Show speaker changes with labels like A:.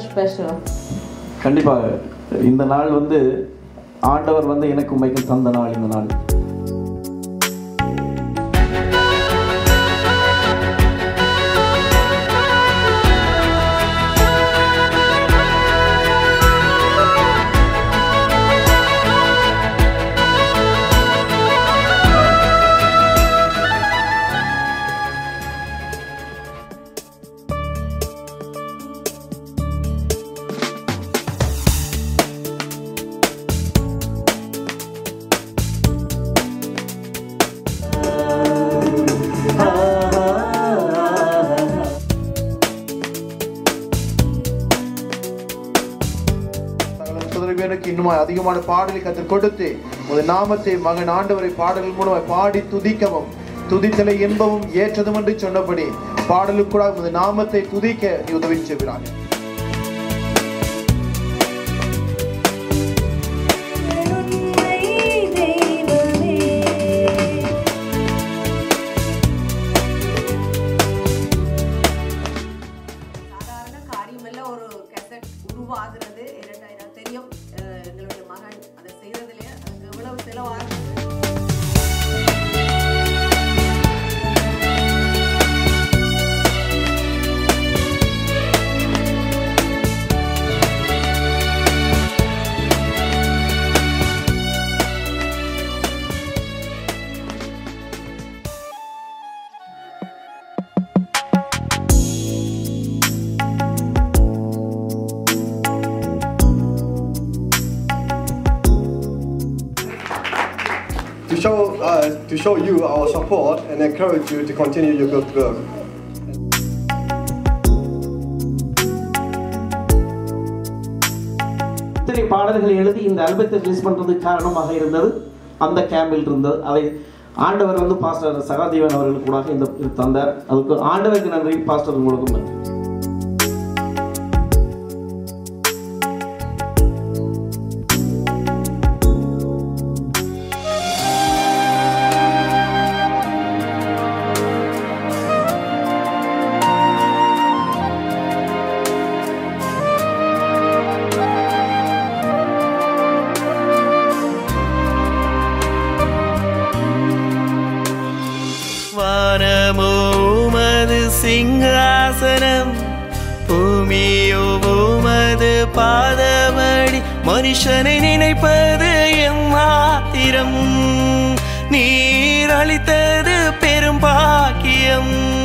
A: special?
B: கண்டிப்பாக இந்த நாள் வந்து ஆண்டவர் வந்து எனக்கு உண்மைக்கும் தந்த நாள் இந்த நாள்
C: சகல சுதரவேனுக்கு இன்னும் அதிகமான பாடலை கற்றுக் கொடுத்து உமது நாமத்தை மகன் ஆண்டவரை பாடல்கள் மூலமாய் பாடி துதிக்கவும் துதித்தலை இன்பமும் ஏற்றதும் என்று சொன்னபடி பாடலுக்கூட உமது நாமத்தை துதிக்க நீ உதவி செய்கிறாய்
D: உண்மை தெய்வமே
E: சாதாரண காரியமல்ல ஒரு கெசட் உருவாகிறது என்னடா எனக்கு தெரியும் அஹ் எங்களுடைய மகன் அதை செய்யறதுல அதுக்கு எவ்வளவு செலவாகுது
F: to show uh, to show you our support and encourage you to continue your good work.
B: இத்தனை பாடல்களை எழுதி இந்த ஆல்பத்தை ரிலீஸ் பண்ணுறதுக்கு காரணமாக இருந்தது அந்த கேம்பில் இருந்தது அதை ஆண்டவர் வந்து பாஸ்டர் சகாதேவன் அவர்களுக்கு கூட இந்த இது தந்தார் அதுக்கு ஆண்டவருக்கு நன்றி பாஸ்டர் உங்களுக்கும் நன்றி
G: வானமோ உமது சிங்காசனம் பூமியோ உமது பாதமடி மனுஷனை நினைப்பது எம்மாத்திரம் நீர் அளித்தது பெரும் பாக்கியம்